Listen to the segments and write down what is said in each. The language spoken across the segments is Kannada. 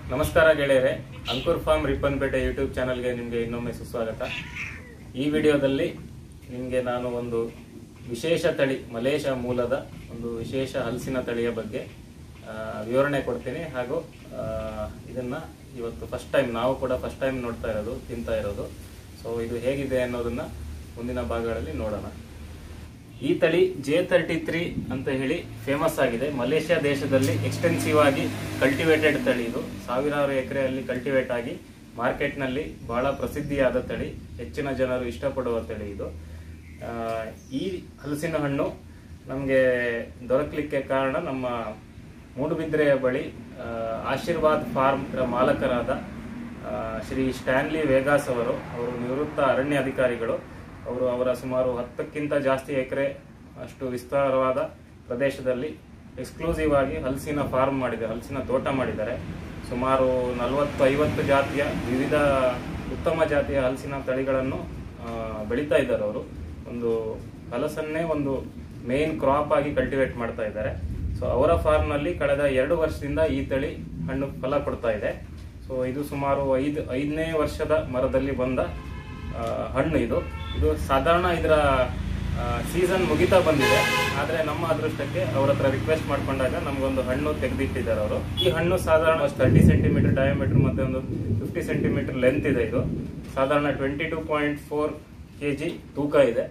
ನಮಸ್ಕಾರ ಗೆಳೆಯರೆ ಅಂಕುರ್ ಫಾರ್ಮ್ ರಿಪ್ಪನ್ಪೇಟೆ ಯೂಟ್ಯೂಬ್ ಚಾನಲ್ಗೆ ನಿಮಗೆ ಇನ್ನೊಮ್ಮೆ ಸುಸ್ವಾಗತ ಈ ವಿಡಿಯೋದಲ್ಲಿ ನಿಮಗೆ ನಾನು ಒಂದು ವಿಶೇಷ ತಳಿ ಮಲೇಷ ಮೂಲದ ಒಂದು ವಿಶೇಷ ಹಲಸಿನ ತಳಿಯ ಬಗ್ಗೆ ಆ, ವಿವರಣೆ ಕೊಡ್ತೀನಿ ಹಾಗೂ ಆ, ಇದನ್ನ ಇವತ್ತು ಫಸ್ಟ್ ಟೈಮ್ ನಾವು ಕೂಡ ಫಸ್ಟ್ ಟೈಮ್ ನೋಡ್ತಾ ಇರೋದು ತಿಂತಾ ಇರೋದು ಸೊ ಇದು ಹೇಗಿದೆ ಅನ್ನೋದನ್ನ ಮುಂದಿನ ಭಾಗಗಳಲ್ಲಿ ನೋಡೋಣ ಈ ತಳಿ ಜೆ ತರ್ಟಿ ತ್ರೀ ಅಂತ ಹೇಳಿ ಫೇಮಸ್ ಆಗಿದೆ ಮಲೇಷ್ಯಾ ದೇಶದಲ್ಲಿ ಎಕ್ಸ್ಟೆನ್ಸಿವ್ ಆಗಿ ಕಲ್ಟಿವೇಟೆಡ್ ತಳಿ ಇದು ಸಾವಿರಾರು ಎಕರೆಯಲ್ಲಿ ಕಲ್ಟಿವೇಟ್ ಆಗಿ ಮಾರ್ಕೆಟ್ನಲ್ಲಿ ಬಹಳ ಪ್ರಸಿದ್ಧಿಯಾದ ತಳಿ ಹೆಚ್ಚಿನ ಜನರು ಇಷ್ಟಪಡುವ ತಳಿ ಇದು ಆ, ಈ ಹಲಸಿನ ಹಣ್ಣು ನಮಗೆ ದೊರಕಲಿಕ್ಕೆ ಕಾರಣ ನಮ್ಮ ಮೂಡುಬಿದ್ರೆಯ ಬಳಿ ಆ, ಆಶೀರ್ವಾದ್ ಫಾರ್ಮ್ ಮಾಲಕರಾದ ಆ, ಶ್ರೀ ಸ್ಟ್ಯಾನ್ಲಿ ವೇಗಾಸ್ ಅವರು ಅವರು ನಿವೃತ್ತ ಅರಣ್ಯ ಅಧಿಕಾರಿಗಳು ಅವರು ಅವರ ಸುಮಾರು ಹತ್ತಕ್ಕಿಂತ ಜಾಸ್ತಿ ಎಕರೆ ಅಷ್ಟು ವಿಸ್ತಾರವಾದ ಪ್ರದೇಶದಲ್ಲಿ ಎಕ್ಸ್ಕ್ಲೂಸಿವ್ ಆಗಿ ಹಲಸಿನ ಫಾರ್ಮ್ ಮಾಡಿದ್ದಾರೆ ಹಲಸಿನ ತೋಟ ಮಾಡಿದ್ದಾರೆ ಸುಮಾರು ನಲವತ್ತು ಐವತ್ತು ಜಾತಿಯ ವಿವಿಧ ಉತ್ತಮ ಜಾತಿಯ ಹಲಸಿನ ತಳಿಗಳನ್ನು ಆ, ಬೆಳೀತಾ ಇದ್ದಾರೆ ಅವರು ಒಂದು ಹಲಸನ್ನೇ ಒಂದು ಮೇನ್ ಕ್ರಾಪ್ ಆಗಿ ಕಲ್ಟಿವೇಟ್ ಮಾಡ್ತಾ ಇದ್ದಾರೆ ಸೊ ಅವರ ಫಾರ್ಮ್ ನಲ್ಲಿ ಕಳೆದ ಎರಡು ವರ್ಷದಿಂದ ಈ ತಳಿ ಹಣ್ಣು ಫಲ ಕೊಡ್ತಾ ಇದೆ ಸೊ ಇದು ಸುಮಾರು ಐದು ಐದನೇ ವರ್ಷದ ಮರದಲ್ಲಿ ಬಂದ ಆ, ಹಣ್ಣು ಇದು ಇದು ಸಾಧಾರಣ ಇದರ ಸೀಸನ್ ಮುಗಿತಾ ಬಂದಿದೆ ಆದ್ರೆ ನಮ್ಮ ಅದೃಷ್ಟಕ್ಕೆ ಅವ್ರ ಹತ್ರ ರಿಕ್ವೆಸ್ಟ್ ಮಾಡ್ಕೊಂಡಾಗ ನಮ್ಗೊಂದು ಹಣ್ಣು ತೆಗೆದಿಟ್ಟಿದ್ದಾರೆ ಅವರು ಈ ಹಣ್ಣು ಸಾಧಾರಣ ತರ್ಟಿ ಸೆಂಟಿಮೀಟರ್ ಡಯಾಮೀಟರ್ ಮತ್ತೆ ಒಂದು ಫಿಫ್ಟಿ ಸೆಂಟಿಮೀಟರ್ ಲೆಂತ್ ಇದೆ ಇದು ಸಾಧಾರಣ twenty two point four K G ತೂಕ ಇದೆ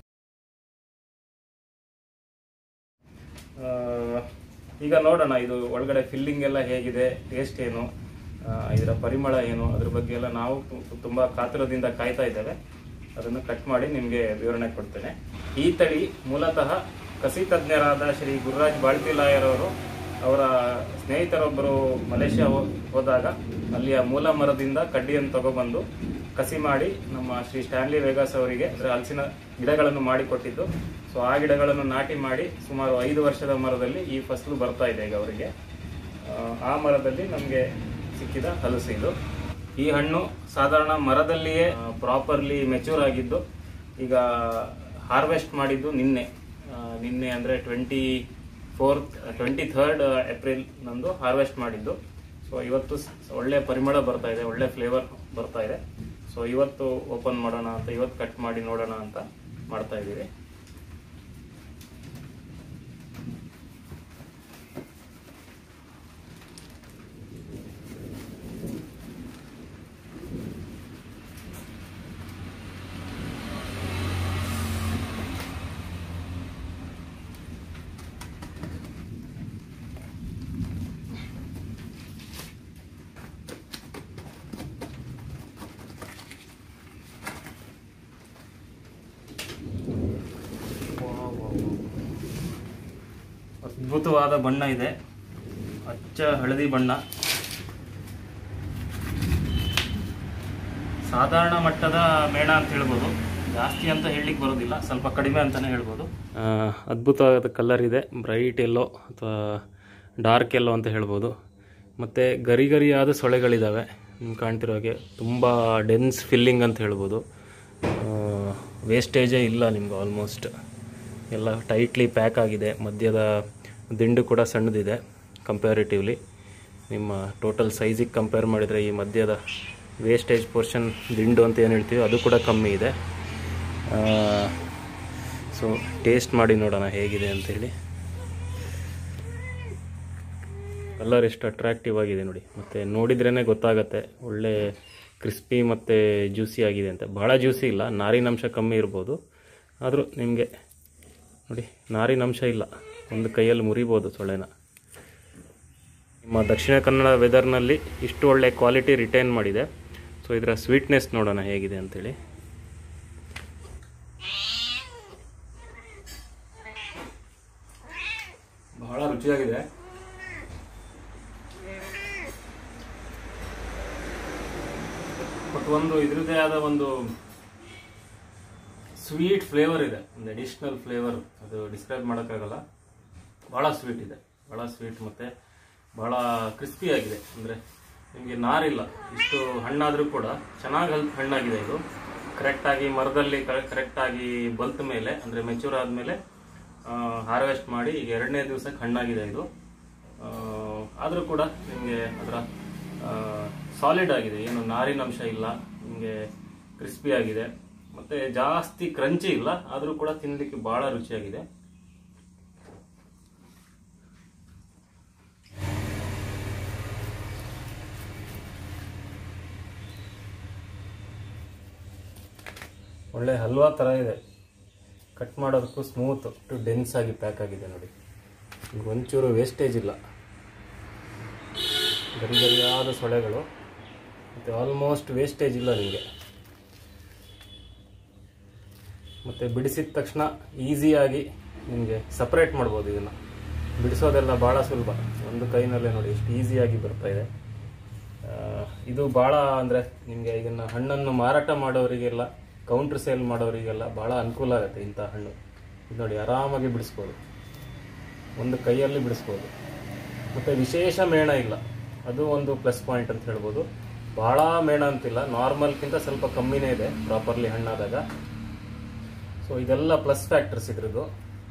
ಆ, ಈಗ ನೋಡೋಣ ಇದು ಒಳಗಡೆ ಫಿಲ್ಲಿಂಗ್ ಎಲ್ಲ ಹೇಗಿದೆ ಟೇಸ್ಟ್ ಏನು ಆ, ಇದರ ಪರಿಮಳ ಏನು ಅದ್ರ ಬಗ್ಗೆ ಎಲ್ಲ ನಾವು ತು- ತುಂಬಾ ಕಾತುರದಿಂದ ಕಾಯ್ತಾ ಇದ್ದೇವೆ ಅದನ್ನು ಕಟ್ ಮಾಡಿ ನಿಮಗೆ ವಿವರಣೆ ಕೊಡ್ತೇನೆ ಈ ತಳಿ ಮೂಲತಃ ಕಸಿ ತಜ್ಞರಾದ ಶ್ರೀ ಗುರುರಾಜ್ ಬಾಳ್ತಿಲಾಯರ್ ಅವರು ಅವರ ಸ್ನೇಹಿತರೊಬ್ಬರು ಮಲೇಷ್ಯಾ ಹೋ- ಹೋದಾಗ ಅಲ್ಲಿಯ ಮೂಲ ಮರದಿಂದ ಕಡ್ಡಿಯನ್ನು ತಗೊಬಂದು ಕಸಿ ಮಾಡಿ ನಮ್ಮ ಶ್ರೀ ಸ್ಟ್ಯಾನ್ಲಿ ವೇಗಾಸ್ ಅವರಿಗೆ ಅಂದ್ರೆ ಹಲಸಿನ ಗಿಡಗಳನ್ನು ಮಾಡಿಕೊಟ್ಟಿದ್ದು ಸೊ ಆ ಗಿಡಗಳನ್ನು ನಾಟಿ ಮಾಡಿ ಸುಮಾರು ಐದು ವರ್ಷದ ಮರದಲ್ಲಿ ಈ ಫಸಲು ಬರ್ತಾ ಇದೆ ಈಗ ಅವರಿಗೆ ಆ, ಆ ಮರದಲ್ಲಿ ನಮಗೆ ಸಿಕ್ಕಿದ ಹಲಸು ಇದು ಈ ಹಣ್ಣು ಸಾಧಾರಣ ಮರದಲ್ಲಿಯೇ ಪ್ರಾಪರ್ಲಿ ಮೆಚೂರ್ ಆಗಿದ್ದು ಈಗ ಹಾರ್ವೆಸ್ಟ್ ಮಾಡಿದ್ದು ನಿನ್ನೆ ಆ, ನಿನ್ನೆ ಅಂದ್ರೆ twenty fourth twenty third April ನಂದು ಹಾರ್ವೆಸ್ಟ್ ಮಾಡಿದ್ದು ಸೊ ಇವತ್ತು ಸ್- ಒಳ್ಳೆ ಪರಿಮಳ ಬರ್ತಾ ಇದೆ ಒಳ್ಳೆ ಫ್ಲೇವರ್ ಬರ್ತಾ ಇದೆ ಸೊ ಇವತ್ತು ಓಪನ್ ಮಾಡೋಣ ಅಂತ ಇವತ್ತು ಕಟ್ ಮಾಡಿ ನೋಡೋಣ ಅಂತ ಮಾಡ್ತಾ ಇದ್ದೀವಿ ಅದ್ಭುತವಾದ ಬಣ್ಣ ಇದೆ ಅಚ್ಚ ಹಳದಿ ಬಣ್ಣ ಸಾಧಾರಣ ಮಟ್ಟದ ಮೇಣ ಅಂತ ಹೇಳ್ಬೋದು ಜಾಸ್ತಿ ಅಂತ ಹೇಳಲಿಕ್ಕೆ ಬರೋದಿಲ್ಲ ಸ್ವಲ್ಪ ಕಡಿಮೆ ಅಂತಲೇ ಹೇಳ್ಬೋದು ಅದ್ಭುತವಾದ ಕಲರ್ ಇದೆ ಬ್ರೈಟ್ ಎಲ್ಲೋ ಅಥವಾ ಡಾರ್ಕ್ ಎಲ್ಲೋ ಅಂತ ಹೇಳ್ಬೋದು ಮತ್ತು ಗರಿ ಗರಿಯಾದ ಸೊಳೆಗಳಿದ್ದಾವೆ ನಿಮ್ಗೆ ಕಾಣ್ತಿರೋ ಹಾಗೆ ತುಂಬ ಡೆನ್ಸ್ ಫಿಲ್ಲಿಂಗ್ ಅಂತ ಹೇಳ್ಬೋದು ವೇಸ್ಟೇಜೇ ಇಲ್ಲ ನಿಮ್ಗೆ ಆಲ್ಮೋಸ್ಟ್ ಎಲ್ಲ ಟೈಟ್ಲಿ ಪ್ಯಾಕ್ ಆಗಿದೆ ಮಧ್ಯದ ದಿಂಡು ಕೂಡ ಸಣ್ಣದಿದೆ ಕಂಪ್ಯಾರಿಟಿವ್ಲಿ ನಿಮ್ಮ ಟೋಟಲ್ ಸೈಜಿಗೆ ಕಂಪೇರ್ ಮಾಡಿದರೆ ಈ ಮಧ್ಯದ ವೇಸ್ಟೇಜ್ ಪೋರ್ಷನ್ ದಿಂಡು ಅಂತ ಏನು ಹೇಳ್ತೀವಿ ಅದು ಕೂಡ ಕಮ್ಮಿ ಇದೆ ಸೊ ಟೇಸ್ಟ್ ಮಾಡಿ ನೋಡೋಣ ಹೇಗಿದೆ ಅಂತೇಳಿ ಕಲರ್ ಎಷ್ಟು ಅಟ್ರಾಕ್ಟಿವ್ ಆಗಿದೆ ನೋಡಿ ಮತ್ತು ನೋಡಿದ್ರೇ ಗೊತ್ತಾಗತ್ತೆ ಒಳ್ಳೆ ಕ್ರಿಸ್ಪಿ ಮತ್ತು ಜ್ಯೂಸಿ ಆಗಿದೆ ಅಂತ ಭಾಳ ಜ್ಯೂಸಿ ಇಲ್ಲ ನಾರಿನಂಶ ಕಮ್ಮಿ ಇರ್ಬೋದು ಆದರೂ ನಿಮಗೆ ನೋಡಿ ನಾರಿನಂಶ ಇಲ್ಲ ಒಂದು ಕೈಯಲ್ಲಿ ಮುರಿಬೋದು ಸೊಳ್ಳೆನ ನಿಮ್ಮ ದಕ್ಷಿಣ ಕನ್ನಡ ವೆದರ್ನಲ್ಲಿ ಇಷ್ಟು ಒಳ್ಳೆ ಕ್ವಾಲಿಟಿ ರಿಟೈನ್ ಮಾಡಿದೆ ಸೊ ಇದರ ಸ್ವೀಟ್ನೆಸ್ ನೋಡೋಣ ಹೇಗಿದೆ ಅಂತೇಳಿ ಬಹಳ ರುಚಿಯಾಗಿದೆ ಬಟ್ ಒಂದು ಇದ್ರದ್ದೇ ಆದ ಒಂದು ಸ್ವೀಟ್ ಫ್ಲೇವರ್ ಇದೆ ಒಂದು ಅಡಿಷ್ನಲ್ ಫ್ಲೇವರ್ ಅದು ಡಿಸ್ಕ್ರೈಬ್ ಮಾಡೋಕ್ಕಾಗಲ್ಲ ಭಾಳ ಸ್ವೀಟ್ ಇದೆ ಭಾಳ ಸ್ವೀಟ್ ಮತ್ತೆ ಭಾಳ ಕ್ರಿಸ್ಪಿ ಆಗಿದೆ ಅಂದರೆ ನಿಮಗೆ ನಾರಿಲ್ಲ ಇಷ್ಟು ಹಣ್ಣಾದರೂ ಕೂಡ ಚೆನ್ನಾಗಿ ಹಲ್ ಹಣ್ಣಾಗಿದೆ ಇದು ಕರೆಕ್ಟಾಗಿ ಮರದಲ್ಲಿ ಕರೆಕ್ಟಾಗಿ ಬಲ್ತ ಮೇಲೆ ಅಂದರೆ ಮೆಚೂರ್ ಆದಮೇಲೆ ಹಾರ್ವೆಸ್ಟ್ ಮಾಡಿ ಈಗ ಎರಡನೇ ದಿವಸಕ್ಕೆ ಹಣ್ಣಾಗಿದೆ ಇದು ಆದರೂ ಕೂಡ ನಿಮಗೆ ಅದರ ಸಾಲಿಡ್ ಆಗಿದೆ ಏನು ನಾರಿನ ಅಂಶ ಇಲ್ಲ ನಿಮಗೆ ಕ್ರಿಸ್ಪಿ ಆಗಿದೆ ಮತ್ತೆ ಜಾಸ್ತಿ ಕ್ರಂಚಿ ಇಲ್ಲ ಆದರೂ ಕೂಡ ತಿನ್ನಲಿಕ್ಕೆ ಬಹಳ ರುಚಿಯಾಗಿದೆ ಒಳ್ಳೆ ಹಲ್ವಾ ಥರ ಇದೆ ಕಟ್ ಮಾಡೋದಕ್ಕೂ ಸ್ಮೂತ್ ಟು ಡೆನ್ಸ್ ಆಗಿ ಪ್ಯಾಕ್ ಆಗಿದೆ ನೋಡಿ ಈಗ ಒಂಚೂರು ವೇಸ್ಟೇಜ್ ಇಲ್ಲ ಗರಿ ಗರಿಯಾದ ಸೊಳೆಗಳು ಮತ್ತು ಆಲ್ಮೋಸ್ಟ್ ವೇಸ್ಟೇಜ್ ಇಲ್ಲ ನಿಮಗೆ ಮತ್ತು ಬಿಡಿಸಿದ ತಕ್ಷಣ ಈಸಿಯಾಗಿ ನಿಮಗೆ ಸಪ್ರೇಟ್ ಮಾಡ್ಬೋದು ಇದನ್ನು ಬಿಡಿಸೋದೆಲ್ಲ ಭಾಳ ಸುಲಭ ಒಂದು ಕೈನಲ್ಲೇ ನೋಡಿ ಎಷ್ಟು ಈಸಿಯಾಗಿ ಬರ್ತಾ ಇದೆ ಆ, ಇದು ಭಾಳ ಅಂದರೆ ನಿಮಗೆ ಇದನ್ನು ಹಣ್ಣನ್ನು ಮಾರಾಟ ಮಾಡೋರಿಗೆಲ್ಲ ಕೌಂಟ್ರ್ ಸೇಲ್ ಮಾಡೋರಿಗೆಲ್ಲ ಭಾಳ ಅನುಕೂಲ ಆಗುತ್ತೆ ಇಂಥ ಹಣ್ಣು ಇದು ನೋಡಿ ಆರಾಮಾಗಿ ಬಿಡಿಸ್ಬೋದು ಒಂದು ಕೈಯಲ್ಲಿ ಬಿಡಿಸ್ಬೋದು ಮತ್ತು ವಿಶೇಷ ಮೇಣ ಇಲ್ಲ ಅದು ಒಂದು ಪ್ಲಸ್ ಪಾಯಿಂಟ್ ಅಂತ ಹೇಳ್ಬೋದು ಭಾಳ ಮೇಣ ಅಂತಿಲ್ಲ ನಾರ್ಮಲ್ಗಿಂತ ಸ್ವಲ್ಪ ಕಮ್ಮಿನೇ ಇದೆ ಪ್ರಾಪರ್ಲಿ ಹಣ್ಣಾದಾಗ ಸೊ ಇದೆಲ್ಲ ಪ್ಲಸ್ ಫ್ಯಾಕ್ಟರ್ಸ್ ಇದ್ರದ್ದು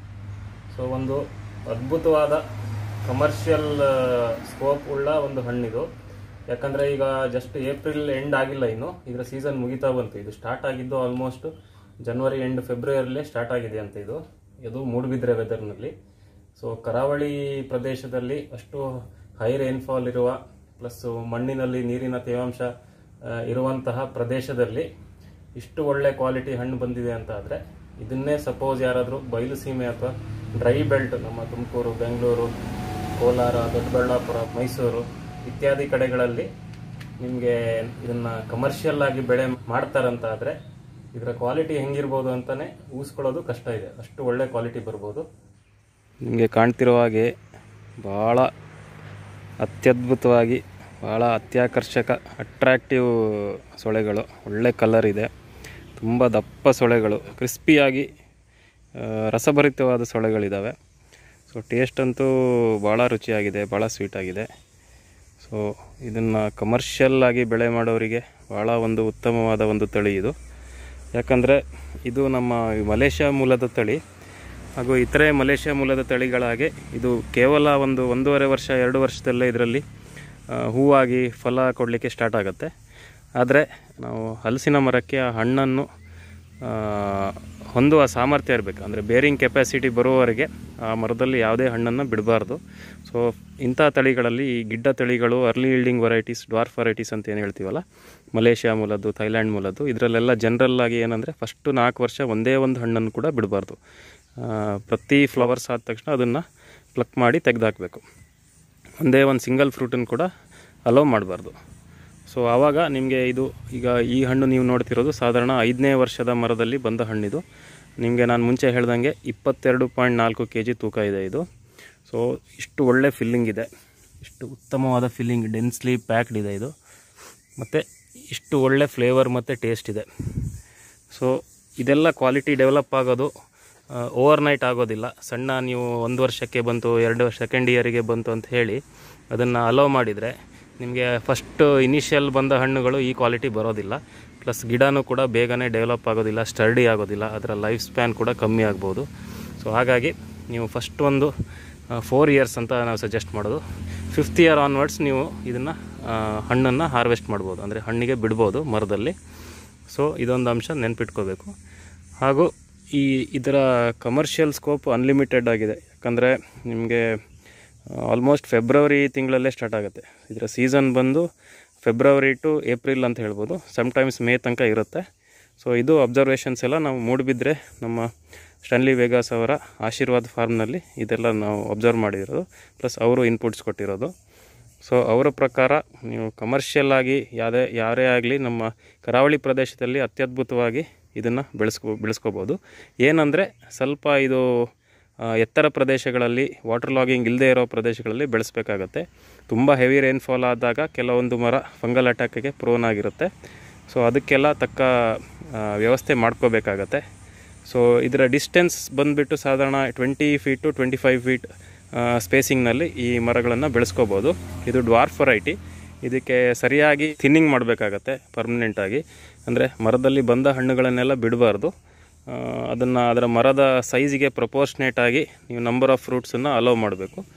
ಸೊ ಒಂದು ಅದ್ಭುತವಾದ ಕಮರ್ಷಿಯಲ್ ಸ್ಕೋಪ್ ಉಳ್ಳ ಒಂದು ಹಣ್ಣಿದು ಯಾಕಂದ್ರೆ ಈಗ ಜಸ್ಟ್ ಏಪ್ರಿಲ್ ಎಂಡ್ ಆಗಿಲ್ಲ ಇನ್ನು ಇದರ ಸೀಸನ್ ಮುಗಿತಾ ಬಂತು ಇದು ಸ್ಟಾರ್ಟ್ ಆಗಿದ್ದು ಆಲ್ಮೋಸ್ಟ್ ಜನವರಿ ಎಂಡ್ ಫೆಬ್ರವರಿಲೇ ಸ್ಟಾರ್ಟ್ ಆಗಿದೆ ಅಂತ ಇದು ಇದು ಮೂಡುಬಿದ್ರೆ ವೆದರ್ನಲ್ಲಿ ಸೊ ಕರಾವಳಿ ಪ್ರದೇಶದಲ್ಲಿ ಅಷ್ಟು ಹೈ ರೈನ್ಫಾಲ್ ಇರುವ ಪ್ಲಸ್ ಮಣ್ಣಿನಲ್ಲಿ ನೀರಿನ ತೇವಾಂಶ ಆ, ಇರುವಂತಹ ಪ್ರದೇಶದಲ್ಲಿ ಇಷ್ಟು ಒಳ್ಳೆ ಕ್ವಾಲಿಟಿ ಹಣ್ಣು ಬಂದಿದೆ ಅಂತ ಆದರೆ ಇದನ್ನೇ ಸಪೋಸ್ ಯಾರಾದರೂ ಬಯಲು ಸೀಮೆ ಅಥವಾ ಡ್ರೈ ಬೆಲ್ಟ್ ನಮ್ಮ ತುಮಕೂರು ಬೆಂಗಳೂರು ಕೋಲಾರ ದೊಡ್ಡಬಳ್ಳಾಪುರ ಮೈಸೂರು ಇತ್ಯಾದಿ ಕಡೆಗಳಲ್ಲಿ ನಿಮಗೆ ಇದನ್ನ ಕಮರ್ಷಿಯಲ್ ಆಗಿ ಬೆಳೆ ಮಾಡ್ತಾರಂತ ಆದರೆ ಇದರ ಕ್ವಾಲಿಟಿ ಹೆಂಗಿರ್ಬೋದು ಅಂತಾನೆ ಊಹಿಸ್ಕೊಳ್ಳೋದು ಕಷ್ಟ ಇದೆ ಅಷ್ಟು ಒಳ್ಳೆ ಕ್ವಾಲಿಟಿ ಬರ್ಬೋದು ನಿಮಗೆ ಕಾಣ್ತಿರೋ ಹಾಗೆ ಭಾಳ ಅತ್ಯದ್ಭುತವಾಗಿ ಭಾಳ ಅತ್ಯಾಕರ್ಷಕ ಅಟ್ರಾಕ್ಟಿವ್ ಸೊಳೆಗಳು ಒಳ್ಳೆ ಕಲರ್ ಇದೆ ತುಂಬ ದಪ್ಪ ಸೊಳೆಗಳು ಕ್ರಿಸ್ಪಿಯಾಗಿ ಆ, ರಸಭರಿತವಾದ ಸೊಳೆಗಳಿದ್ದಾವೆ ಸೊ ಟೇಸ್ಟ್ ಅಂತೂ ಭಾಳ ರುಚಿಯಾಗಿದೆ ಭಾಳ ಸ್ವೀಟಾಗಿದೆ ಸೊ ಇದನ್ನು ಕಮರ್ಷಿಯಲ್ ಆಗಿ ಬೆಳೆ ಮಾಡೋರಿಗೆ ಭಾಳ ಒಂದು ಉತ್ತಮವಾದ ಒಂದು ತಳಿ ಇದು ಯಾಕಂದರೆ ಇದು ನಮ್ಮ ಮಲೇಷ್ಯಾ ಮೂಲದ ತಳಿ ಹಾಗೂ ಇತರೆ ಮಲೇಷ್ಯಾ ಮೂಲದ ತಳಿಗಳ ಹಾಗೆ ಇದು ಕೇವಲ ಒಂದು ಒಂದೂವರೆ ವರ್ಷ ಎರಡು ವರ್ಷದಲ್ಲೇ ಇದರಲ್ಲಿ ಆ, ಹೂವಾಗಿ ಫಲ ಕೊಡಲಿಕ್ಕೆ ಸ್ಟಾರ್ಟ್ ಆಗುತ್ತೆ ಆದರೆ ನಾವು ಹಲಸಿನ ಮರಕ್ಕೆ ಆ ಹಣ್ಣನ್ನು ಆ, ಹೊಂದುವ ಸಾಮರ್ಥ್ಯ ಇರಬೇಕು ಅಂದರೆ ಬೇರಿಂಗ್ ಕೆಪಾಸಿಟಿ ಬರುವವರೆಗೆ ಆ ಮರದಲ್ಲಿ ಯಾವುದೇ ಹಣ್ಣನ್ನು ಬಿಡಬಾರ್ದು ಸೊ ಇಂಥ ತಳಿಗಳಲ್ಲಿ ಈ ಗಿಡ್ಡ ತಳಿಗಳು early yielding varieties dwarf varieties ಅಂತ ಏನು ಹೇಳ್ತೀವಲ್ಲ ಮಲೇಷ್ಯಾ ಮೂಲದ್ದು ಥೈಲ್ಯಾಂಡ್ ಮೂಲದ್ದು ಇದರಲ್ಲೆಲ್ಲ ಜನರಲ್ ಆಗಿ ಏನಂದರೆ ಫಸ್ಟು ನಾಲ್ಕು ವರ್ಷ ಒಂದೇ ಒಂದು ಹಣ್ಣನ್ನು ಕೂಡ ಬಿಡಬಾರ್ದು ಪ್ರತಿ ಫ್ಲವರ್ಸ್ ಆದ ತಕ್ಷಣ ಅದನ್ನು ಪ್ಲಕ್ ಮಾಡಿ ತೆಗೆದುಹಾಕಬೇಕು ಒಂದೇ ಒಂದು ಸಿಂಗಲ್ ಫ್ರೂಟನ್ನು ಕೂಡ ಅಲೋ ಮಾಡಬಾರ್ದು ಸೊ ಆವಾಗ ನಿಮಗೆ ಇದು ಈಗ ಈ ಹಣ್ಣು ನೀವು ನೋಡ್ತಿರೋದು ಸಾಧಾರಣ ಐದನೇ ವರ್ಷದ ಮರದಲ್ಲಿ ಬಂದ ಹಣ್ಣಿದು ನಿಮಗೆ ನಾನು ಮುಂಚೆ ಹೇಳ್ದಂಗೆ ಇಪ್ಪತ್ತೆರಡು ಪಾಯಿಂಟ್ ನಾಲ್ಕು ಕೆ ಜಿ ತೂಕ ಇದೆ ಇದು ಸೊ ಇಷ್ಟು ಒಳ್ಳೆ ಫಿಲ್ಲಿಂಗ್ ಇದೆ ಇಷ್ಟು ಉತ್ತಮವಾದ ಫಿಲ್ಲಿಂಗ್ ಡೆನ್ಸ್ಲಿ ಪ್ಯಾಕ್ಡ್ ಇದೆ ಇದು ಮತ್ತು ಇಷ್ಟು ಒಳ್ಳೆ ಫ್ಲೇವರ್ ಮತ್ತು ಟೇಸ್ಟ್ ಇದೆ ಸೊ ಇದೆಲ್ಲ ಕ್ವಾಲಿಟಿ ಡೆವಲಪ್ ಆಗೋದು ಓವರ್ ನೈಟ್ ಆಗೋದಿಲ್ಲ ಸಣ್ಣ ನೀವು ಒಂದು ವರ್ಷಕ್ಕೆ ಬಂತು ಎರಡು ಸೆಕೆಂಡ್ ಇಯರಿಗೆ ಬಂತು ಅಂತ ಹೇಳಿ ಅದನ್ನು ಅಲೋ ಮಾಡಿದರೆ ನಿಮಗೆ ಫಸ್ಟ್ ಇನಿಷಿಯಲ್ ಬಂದ ಹಣ್ಣುಗಳು ಈ ಕ್ವಾಲಿಟಿ ಬರೋದಿಲ್ಲ ಪ್ಲಸ್ ಗಿಡನೂ ಕೂಡ ಬೇಗನೆ ಡೆವಲಪ್ ಆಗೋದಿಲ್ಲ ಸ್ಟರ್ಡಿ ಆಗೋದಿಲ್ಲ ಅದರ ಲೈಫ್ ಸ್ಪ್ಯಾನ್ ಕೂಡ ಕಮ್ಮಿ ಆಗ್ಬೋದು ಸೊ ಹಾಗಾಗಿ ನೀವು ಫಸ್ಟ್ ಒಂದು ಫೋರ್ ಇಯರ್ಸ್ ಅಂತ ನಾವು ಸಜೆಸ್ಟ್ ಮಾಡೋದು ಫಿಫ್ತ್ ಇಯರ್ ಆನ್ವರ್ಡ್ಸ್ ನೀವು ಇದನ್ನು ಹಣ್ಣನ್ನು ಹಾರ್ವೆಸ್ಟ್ ಮಾಡ್ಬೋದು ಅಂದರೆ ಹಣ್ಣಿಗೆ ಬಿಡ್ಬೋದು ಮರದಲ್ಲಿ ಸೊ ಇದೊಂದು ಅಂಶ ನೆನ್ಪಿಟ್ಕೋಬೇಕು ಹಾಗೂ ಈ ಇದರ ಕಮರ್ಷಿಯಲ್ ಸ್ಕೋಪ್ ಅನ್ಲಿಮಿಟೆಡ್ ಆಗಿದೆ ಯಾಕಂದರೆ ನಿಮಗೆ ಆಲ್ಮೋಸ್ಟ್ ಫೆಬ್ರವರಿ ತಿಂಗಳಲ್ಲೇ ಸ್ಟಾರ್ಟ್ ಆಗುತ್ತೆ ಇದರ ಸೀಸನ್ ಬಂದು ಫೆಬ್ರವರಿ ಟು ಏಪ್ರಿಲ್ ಅಂತ ಹೇಳ್ಬೋದು ಸಮ್ಟೈಮ್ಸ್ ಮೇ ತನಕ ಇರುತ್ತೆ ಸೊ ಇದು ಅಬ್ಸರ್ವೇಷನ್ಸ್ ಎಲ್ಲ ನಾವು ಮೂಡಿಬಿದ್ರೆ ನಮ್ಮ ಸ್ಟನ್ಲಿ ವೇಗಾಸ್ ಅವರ ಆಶೀರ್ವಾದ್ ಫಾರ್ಮ್ನಲ್ಲಿ ಇದೆಲ್ಲ ನಾವು ಅಬ್ಸರ್ವ್ ಮಾಡಿರೋದು ಪ್ಲಸ್ ಅವರು ಇನ್ಪುಟ್ಸ್ ಕೊಟ್ಟಿರೋದು ಸೊ ಅವರ ಪ್ರಕಾರ ನೀವು ಕಮರ್ಷಿಯಲ್ ಆಗಿ ಯಾವುದೇ ಯಾರೇ ಆಗಲಿ ನಮ್ಮ ಕರಾವಳಿ ಪ್ರದೇಶದಲ್ಲಿ ಅತ್ಯದ್ಭುತವಾಗಿ ಇದನ್ನು ಬೆಳೆಸ್ಕೊ ಬೆಳೆಸ್ಕೋಬೋದು ಏನಂದರೆ ಸ್ವಲ್ಪ ಇದು ಆ, ಎತ್ತರ ಪ್ರದೇಶಗಳಲ್ಲಿ ವಾಟರ್ ಲಾಗಿಂಗ್ ಇಲ್ಲದೆ ಇರೋ ಪ್ರದೇಶಗಳಲ್ಲಿ ಬೆಳೆಸಬೇಕಾಗತ್ತೆ ತುಂಬ ಹೆವಿ ರೈನ್ಫಾಲ್ ಆದಾಗ ಕೆಲವೊಂದು ಮರ ಫಂಗಲ್ ಅಟ್ಯಾಕಿಗೆ ಪ್ರೋನ್ ಆಗಿರುತ್ತೆ ಸೊ ಅದಕ್ಕೆಲ್ಲ ತಕ್ಕ ಆ, ವ್ಯವಸ್ಥೆ ಮಾಡ್ಕೋಬೇಕಾಗತ್ತೆ ಸೊ ಇದರ ಡಿಸ್ಟೆನ್ಸ್ ಬಂದುಬಿಟ್ಟು ಸಾಧಾರಣ twenty feet to twenty five feet ಸ್ಪೇಸಿಂಗ್ನಲ್ಲಿ ಈ ಮರಗಳನ್ನು ಬೆಳೆಸ್ಕೋಬೋದು ಇದು ಡ್ವಾರ್ಫ್ ವೆರೈಟಿ ಇದಕ್ಕೆ ಸರಿಯಾಗಿ ಥಿನ್ನಿಂಗ್ ಮಾಡಬೇಕಾಗತ್ತೆ ಪರ್ಮನೆಂಟಾಗಿ ಅಂದರೆ ಮರದಲ್ಲಿ ಬಂದ ಹಣ್ಣುಗಳನ್ನೆಲ್ಲ ಬಿಡಬಾರ್ದು ಅದನ್ನು ಅದರ ಮರದ ಸೈಜಿಗೆ ಪ್ರಪೋರ್ಷನೇಟ್ ಆಗಿ ನೀವು ನಂಬರ್ ಆಫ್ ಫ್ರೂಟ್ಸನ್ನು ಅಲೋ ಮಾಡಬೇಕು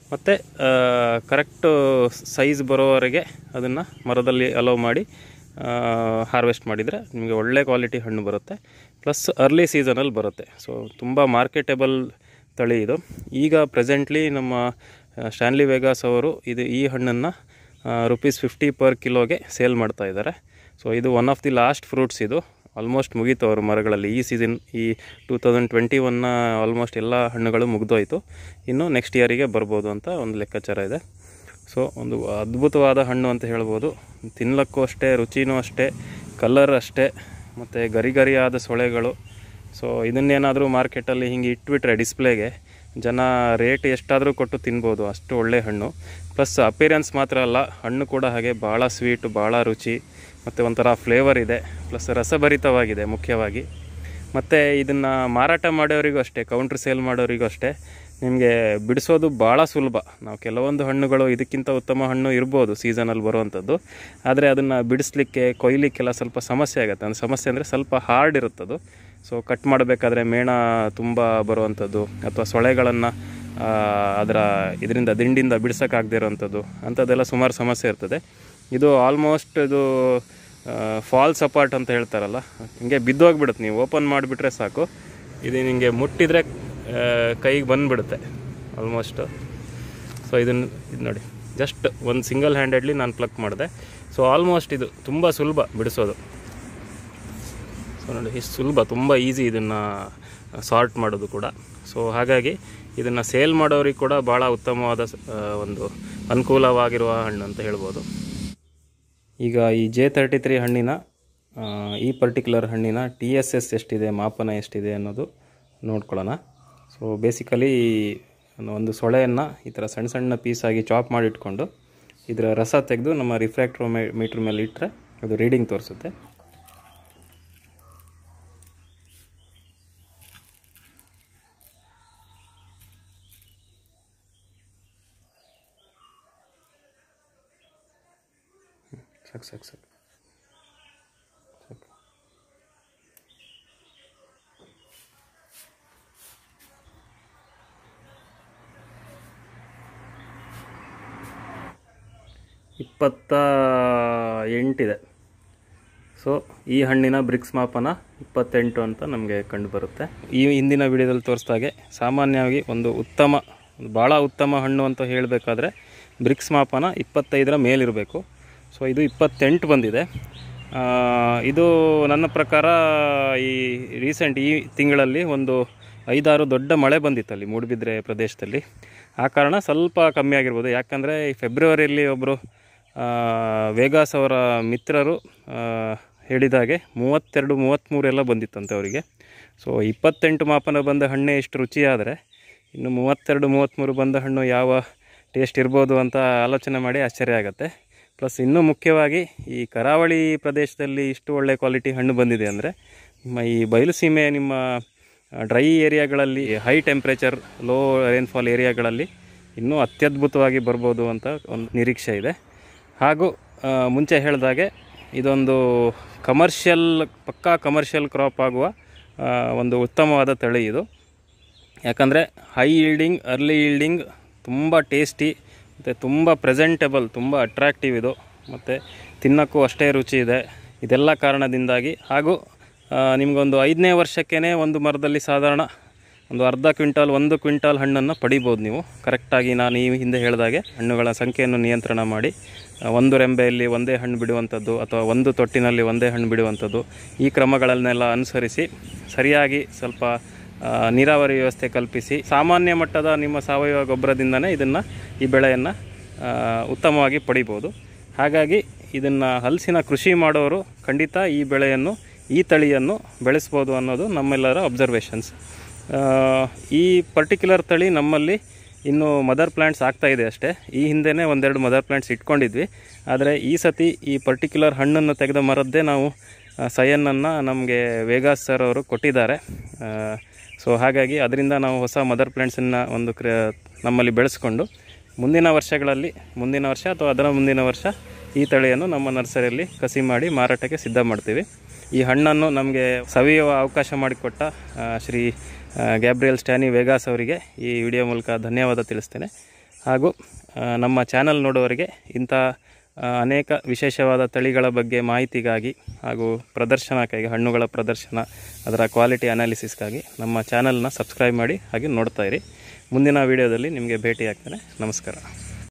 ಮತ್ತು ಕರೆಕ್ಟು ಸೈಜ್ ಬರೋವರೆಗೆ ಅದನ್ನು ಮರದಲ್ಲಿ ಅಲೋ ಮಾಡಿ ಹಾರ್ವೆಸ್ಟ್ ಮಾಡಿದರೆ ನಿಮಗೆ ಒಳ್ಳೆ ಕ್ವಾಲಿಟಿ ಹಣ್ಣು ಬರುತ್ತೆ ಪ್ಲಸ್ ಅರ್ಲಿ ಸೀಸನಲ್ಲಿ ಬರುತ್ತೆ ಸೊ ತುಂಬ ಮಾರ್ಕೆಟೇಬಲ್ ತಳಿ ಇದು ಈಗ ಪ್ರೆಸೆಂಟ್ಲಿ ನಮ್ಮ ಆ, ಸ್ಟ್ಯಾನ್ಲಿ ವೇಗಾಸ್ ಅವರು ಇದು ಈ ಹಣ್ಣನ್ನು ರುಪೀಸ್ ಫಿಫ್ಟಿ ಪರ್ ಕಿಲೋಗೆ ಸೇಲ್ ಮಾಡ್ತಾ ಇದ್ದಾರೆ ಸೊ ಇದು one of the last fruits ಇದು ಆಲ್ಮೋಸ್ಟ್ ಮುಗೀತು ಅವ್ರ ಮರಗಳಲ್ಲಿ ಈ ಸೀಸನ್ ಈ ಟೂ ತೌಸಂಡ್ ಟ್ವೆಂಟಿ ಒನ್ನ ಆಲ್ಮೋಸ್ಟ್ ಎಲ್ಲ ಹಣ್ಣುಗಳು ಮುಗಿದೋಯ್ತು ಇನ್ನು ನೆಕ್ಸ್ಟ್ ಇಯರಿಗೆ ಬರ್ಬೋದು ಅಂತ ಒಂದು ಲೆಕ್ಕಾಚಾರ ಇದೆ ಸೊ ಒಂದು ಅದ್ಭುತವಾದ ಹಣ್ಣು ಅಂತ ಹೇಳ್ಬೋದು ತಿನ್ನಲಕ್ಕೂ ಅಷ್ಟೇ ರುಚಿನೂ ಅಷ್ಟೇ ಕಲರ್ ಅಷ್ಟೇ ಮತ್ತು ಗರಿ ಗರಿಯಾದ ಸೊಳೆಗಳು ಸೊ ಇದನ್ನೇನಾದರೂ ಮಾರ್ಕೆಟಲ್ಲಿ ಹಿಂಗೆ ಇಟ್ಬಿಟ್ರೆ ಡಿಸ್ಪ್ಲೇಗೆ ಜನ ರೇಟ್ ಎಷ್ಟಾದರೂ ಕೊಟ್ಟು ತಿನ್ಬೋದು ಅಷ್ಟು ಒಳ್ಳೆ ಹಣ್ಣು ಪ್ಲಸ್ ಅಪಿಯರೆನ್ಸ್ ಮಾತ್ರ ಅಲ್ಲ ಹಣ್ಣು ಕೂಡ ಹಾಗೆ ಭಾಳ ಸ್ವೀಟು ಭಾಳ ರುಚಿ ಮತ್ತು ಒಂಥರ ಫ್ಲೇವರ್ ಇದೆ ಪ್ಲಸ್ ರಸಭರಿತವಾಗಿದೆ ಮುಖ್ಯವಾಗಿ ಮತ್ತು ಇದನ್ನು ಮಾರಾಟ ಮಾಡೋರಿಗೂ ಅಷ್ಟೇ ಕೌಂಟ್ರ್ ಸೇಲ್ ಮಾಡೋರಿಗೂ ಅಷ್ಟೇ ನಿಮಗೆ ಬಿಡಿಸೋದು ಭಾಳ ಸುಲಭ ನಾವು ಕೆಲವೊಂದು ಹಣ್ಣುಗಳು ಇದಕ್ಕಿಂತ ಉತ್ತಮ ಹಣ್ಣು ಇರ್ಬೋದು ಸೀಸನಲ್ಲಿ ಬರುವಂಥದ್ದು ಆದರೆ ಅದನ್ನು ಬಿಡಿಸ್ಲಿಕ್ಕೆ ಕೊಯ್ಲಿಕ್ಕೆಲ್ಲ ಸ್ವಲ್ಪ ಸಮಸ್ಯೆ ಆಗುತ್ತೆ ಅಂದರೆ ಸಮಸ್ಯೆ ಅಂದರೆ ಸ್ವಲ್ಪ ಹಾರ್ಡ್ ಇರುತ್ತದು ಸೊ ಕಟ್ ಮಾಡಬೇಕಾದ್ರೆ ಮೇಣ ತುಂಬ ಬರುವಂಥದ್ದು ಅಥವಾ ಸೊಳೆಗಳನ್ನು ಅದರ ಇದರಿಂದ ದಿಂಡಿಂದ ಬಿಡ್ಸೋಕ್ಕಾಗದೇ ಇರೋವಂಥದ್ದು ಅಂಥದ್ದೆಲ್ಲ ಸುಮಾರು ಸಮಸ್ಯೆ ಇರ್ತದೆ ಇದು ಆಲ್ಮೋಸ್ಟ್ ಇದು ಫಾಲ್ಸ್ ಅಪಾರ್ಟ್ ಅಂತ ಹೇಳ್ತಾರಲ್ಲ ಹಿಂಗೆ ಬಿದ್ದೋಗ್ಬಿಡುತ್ತೆ ನೀವು ಓಪನ್ ಮಾಡಿಬಿಟ್ರೆ ಸಾಕು ಇದು ನಿಮಗೆ ಮುಟ್ಟಿದರೆ ಕೈಗೆ ಬಂದುಬಿಡುತ್ತೆ ಆಲ್ಮೋಸ್ಟ್ ಸೊ ಇದನ್ನು ಇದು ನೋಡಿ ಜಸ್ಟ್ ಒಂದು ಸಿಂಗಲ್ ಹ್ಯಾಂಡೆಡ್ಲಿ ನಾನು ಪ್ಲಕ್ ಮಾಡಿದೆ ಸೊ ಆಲ್ಮೋಸ್ಟ್ ಇದು ತುಂಬ ಸುಲಭ ಬಿಡಿಸೋದು ಸೊ ನೋಡಿ ಇಷ್ಟು ಸುಲಭ ತುಂಬ ಈಸಿ ಇದನ್ನು ಸಾರ್ಟ್ ಮಾಡೋದು ಕೂಡ ಸೊ ಹಾಗಾಗಿ ಇದನ್ನು ಸೇಲ್ ಮಾಡೋರಿಗೆ ಕೂಡ ಭಾಳ ಉತ್ತಮವಾದ ಸ- ಆ, ಒಂದು ಅನುಕೂಲವಾಗಿರುವ ಹಣ್ಣು ಅಂತ ಹೇಳ್ಬೋದು ಈಗ ಈ ಜೆ ತರ್ಟಿ ತ್ರೀ ಹಣ್ಣಿನ ಆ, ಈ ಪರ್ಟಿಕ್ಯುಲರ್ ಹಣ್ಣಿನ ಟಿ ಎಸ್ ಎಸ್ ಎಷ್ಟಿದೆ ಮಾಪನ ಎಷ್ಟಿದೆ ಅನ್ನೋದು ನೋಡ್ಕೊಳ್ಳೋಣ ಸೊ ಬೇಸಿಕಲಿ ಒಂದು ಸೊಳೆಯನ್ನು ಈ ಥರ ಸಣ್ಣ ಸಣ್ಣ ಪೀಸಾಗಿ ಚಾಪ್ ಮಾಡಿಟ್ಕೊಂಡು ಇದರ ರಸ ತೆಗೆದು ನಮ್ಮ ರಿಫ್ರಾಕ್ಟ್ರೋ ಮೀಟ್ರ್ ಮೇಲೆ ಇಟ್ಟರೆ ಅದು ರೀಡಿಂಗ್ ತೋರಿಸುತ್ತೆ ಸಾಕು ಸಾಕು ಸಾಕು ಸಾಕು ಇಪ್ಪತ್ತ ಎಂಟಿದೆ ಸೊ ಈ ಹಣ್ಣಿನ ಬ್ರಿಕ್ಸ್ ಮಾಪನ ಇಪ್ಪತ್ತೆಂಟು ಅಂತ ನಮಗೆ ಕಂಡು ಬರುತ್ತೆ ಈ ಹಿಂದಿನ ವಿಡಿಯೋದಲ್ಲಿ ತೋರಿಸ್ದಾಗೆ ಸಾಮಾನ್ಯವಾಗಿ ಒಂದು ಉತ್ತಮ ಒಂದು ಭಾಳ ಉತ್ತಮ ಹಣ್ಣು ಅಂತ ಹೇಳಬೇಕಾದ್ರೆ ಬ್ರಿಕ್ಸ್ ಮಾಪನ ಇಪ್ಪತ್ತೈದರ ಮೇಲಿರಬೇಕು ಸೊ ಇದು ಇಪ್ಪತ್ತೆಂಟು ಬಂದಿದೆ ಆ, ಇದು ನನ್ನ ಪ್ರಕಾರ ಈ ರೀಸೆಂಟ್ ಈ ತಿಂಗಳಲ್ಲಿ ಒಂದು ಐದಾರು ದೊಡ್ಡ ಮಳೆ ಬಂದಿತ್ತಲ್ಲಿ ಮೂಡುಬಿದ್ರೆ ಪ್ರದೇಶದಲ್ಲಿ ಆ ಕಾರಣ ಸ್ವಲ್ಪ ಕಮ್ಮಿ ಆಗಿರ್ಬೋದು ಯಾಕಂದರೆ ಈ ಫೆಬ್ರವರಿಯಲ್ಲಿ ಒಬ್ಬರು ವೇಗಾಸ್ ಅವರ ಮಿತ್ರರು ಆ, ಹೇಳಿದಾಗೆ ಮೂವತ್ತೆರಡು ಮೂವತ್ತ್ಮೂರು ಎಲ್ಲ ಬಂದಿತ್ತಂತೆ ಅವರಿಗೆ ಸೊ ಇಪ್ಪತ್ತೆಂಟು ಮಾಪನ ಬಂದ ಹಣ್ಣೆ ಇಷ್ಟು ರುಚಿಯಾದರೆ ಇನ್ನು ಮೂವತ್ತೆರಡು ಮೂವತ್ತ್ಮೂರು ಬಂದ ಹಣ್ಣು ಯಾವ ಟೇಸ್ಟ್ ಇರ್ಬೋದು ಅಂತ ಆಲೋಚನೆ ಮಾಡಿ ಆಶ್ಚರ್ಯ ಆಗುತ್ತೆ ಪ್ಲಸ್ ಇನ್ನೂ ಮುಖ್ಯವಾಗಿ ಈ ಕರಾವಳಿ ಪ್ರದೇಶದಲ್ಲಿ ಇಷ್ಟು ಒಳ್ಳೆ ಕ್ವಾಲಿಟಿ ಹಣ್ಣು ಬಂದಿದೆ ಅಂದರೆ ನಿಮ್ಮ ಈ ಬಯಲುಸೀಮೆ ನಿಮ್ಮ ಡ್ರೈ ಏರಿಯಾಗಳಲ್ಲಿ ಹೈ ಟೆಂಪ್ರೇಚರ್ ಲೋ ರೈನ್ಫಾಲ್ ಏರಿಯಾಗಳಲ್ಲಿ ಇನ್ನೂ ಅತ್ಯದ್ಭುತವಾಗಿ ಬರ್ಬೋದು ಅಂತ ಒಂದು ನಿರೀಕ್ಷೆ ಇದೆ ಹಾಗೂ ಆ, ಮುಂಚೆ ಹೇಳಿದಾಗೆ ಇದೊಂದು ಕಮರ್ಷಿಯಲ್ ಪಕ್ಕಾ ಕಮರ್ಷಿಯಲ್ ಕ್ರಾಪ್ ಆಗುವ ಆ, ಒಂದು ಉತ್ತಮವಾದ ತಳಿ ಇದು ಯಾಕಂದರೆ ಹೈ ಈಲ್ಡಿಂಗ್ ಅರ್ಲಿ ಈಲ್ಡಿಂಗ್ ತುಂಬ ಟೇಸ್ಟಿ ಮತ್ತು ತುಂಬ ಪ್ರೆಸೆಂಟೇಬಲ್ ತುಂಬ ಅಟ್ರಾಕ್ಟಿವ್ ಇದು ಮತ್ತು ತಿನ್ನೋಕ್ಕೂ ಅಷ್ಟೇ ರುಚಿ ಇದೆ ಇದೆಲ್ಲ ಕಾರಣದಿಂದಾಗಿ ಹಾಗೂ ಆ, ನಿಮಗೊಂದು ಐದನೇ ವರ್ಷಕ್ಕೇ ಒಂದು ಮರದಲ್ಲಿ ಸಾಧಾರಣ ಒಂದು ಅರ್ಧ ಕ್ವಿಂಟಾಲ್ ಒಂದು ಕ್ವಿಂಟಾಲ್ ಹಣ್ಣನ್ನು ಪಡಿಬೋದು ನೀವು ಕರೆಕ್ಟಾಗಿ ನಾನು ಈ ಹಿಂದೆ ಹೇಳಿದಾಗೆ ಹಣ್ಣುಗಳ ಸಂಖ್ಯೆಯನ್ನು ನಿಯಂತ್ರಣ ಮಾಡಿ ಆ, ಒಂದು ರೆಂಬೆಯಲ್ಲಿ ಒಂದೇ ಹಣ್ಣು ಬಿಡುವಂಥದ್ದು ಅಥವಾ ಒಂದು ತೊಟ್ಟಿನಲ್ಲಿ ಒಂದೇ ಹಣ್ಣು ಬಿಡುವಂಥದ್ದು ಈ ಕ್ರಮಗಳನ್ನೆಲ್ಲ ಅನುಸರಿಸಿ ಸರಿಯಾಗಿ ಸ್ವಲ್ಪ ಆ, ನೀರಾವರಿ ವ್ಯವಸ್ಥೆ ಕಲ್ಪಿಸಿ ಸಾಮಾನ್ಯ ಮಟ್ಟದ ನಿಮ್ಮ ಸಾವಯವ ಗೊಬ್ಬರದಿಂದನೇ ಇದನ್ನು ಈ ಬೆಳೆಯನ್ನು ಉತ್ತಮವಾಗಿ ಪಡಿಬೋದು ಹಾಗಾಗಿ ಇದನ್ನು ಹಲಸಿನ ಕೃಷಿ ಮಾಡೋರು ಖಂಡಿತ ಈ ಬೆಳೆಯನ್ನು ಈ ತಳಿಯನ್ನು ಬೆಳೆಸ್ಬೋದು ಅನ್ನೋದು ನಮ್ಮೆಲ್ಲರ ಅಬ್ಸರ್ವೇಷನ್ಸ್ ಈ ಪರ್ಟಿಕ್ಯುಲರ್ ತಳಿ ನಮ್ಮಲ್ಲಿ ಇನ್ನು ಮದರ್ ಪ್ಲ್ಯಾಂಟ್ಸ್ ಆಗ್ತಾ ಇದೆ ಅಷ್ಟೇ ಈ ಹಿಂದೆನೇ ಒಂದೆರಡು ಮದರ್ ಪ್ಲ್ಯಾಂಟ್ಸ್ ಇಟ್ಕೊಂಡಿದ್ವಿ ಆದರೆ ಈ ಸತಿ ಈ ಪರ್ಟಿಕ್ಯುಲರ್ ಹಣ್ಣನ್ನು ತೆಗೆದ ಮರದ್ದೇ ನಾವು ಸಯನ್ನನ್ನು ನಮಗೆ ವೇಗಾಸ್ ಸರ್ ಅವರು ಕೊಟ್ಟಿದ್ದಾರೆ ಸೊ ಹಾಗಾಗಿ ಅದರಿಂದ ನಾವು ಹೊಸ ಮದರ್ ಪ್ಲ್ಯಾಂಟ್ಸನ್ನು ಒಂದು ಕ್ರ ನಮ್ಮಲ್ಲಿ ಬೆಳೆಸ್ಕೊಂಡು ಮುಂದಿನ ವರ್ಷಗಳಲ್ಲಿ ಮುಂದಿನ ವರ್ಷ ಅಥವಾ ಅದರ ಮುಂದಿನ ವರ್ಷ ಈ ತಳಿಯನ್ನು ನಮ್ಮ ನರ್ಸರಿಯಲ್ಲಿ ಕಸಿ ಮಾಡಿ ಮಾರಾಟಕ್ಕೆ ಸಿದ್ಧ ಮಾಡ್ತೀವಿ ಈ ಹಣ್ಣನ್ನು ನಮಗೆ ಸವಿಯುವ ಅವಕಾಶ ಮಾಡಿಕೊಟ್ಟ ಆ, ಶ್ರೀ ಆ, ಗ್ಯಾಬ್ರಿಯಲ್ ಸ್ಟ್ಯಾನಿ ವೇಗಾಸ್ ಅವರಿಗೆ ಈ ವಿಡಿಯೋ ಮೂಲಕ ಧನ್ಯವಾದ ತಿಳಿಸ್ತೇನೆ ಹಾಗೂ ಆ, ನಮ್ಮ ಚಾನಲ್ ನೋಡುವವರಿಗೆ ಇಂಥ ಆ, ಅನೇಕ ವಿಶೇಷವಾದ ತಳಿಗಳ ಬಗ್ಗೆ ಮಾಹಿತಿಗಾಗಿ ಹಾಗೂ ಪ್ರದರ್ಶನಕ್ಕಾಗಿ ಹಣ್ಣುಗಳ ಪ್ರದರ್ಶನ ಅದರ ಕ್ವಾಲಿಟಿ ಅನಾಲಿಸಿಸ್ಗಾಗಿ ನಮ್ಮ ಚಾನಲ್ನ ಸಬ್ಸ್ಕ್ರೈಬ್ ಮಾಡಿ ಹಾಗೆ ನೋಡ್ತಾ ಇರಿ ಮುಂದಿನ ವೀಡಿಯೋದಲ್ಲಿ ನಿಮಗೆ ಭೇಟಿ ಆಗ್ತೇನೆ ನಮಸ್ಕಾರ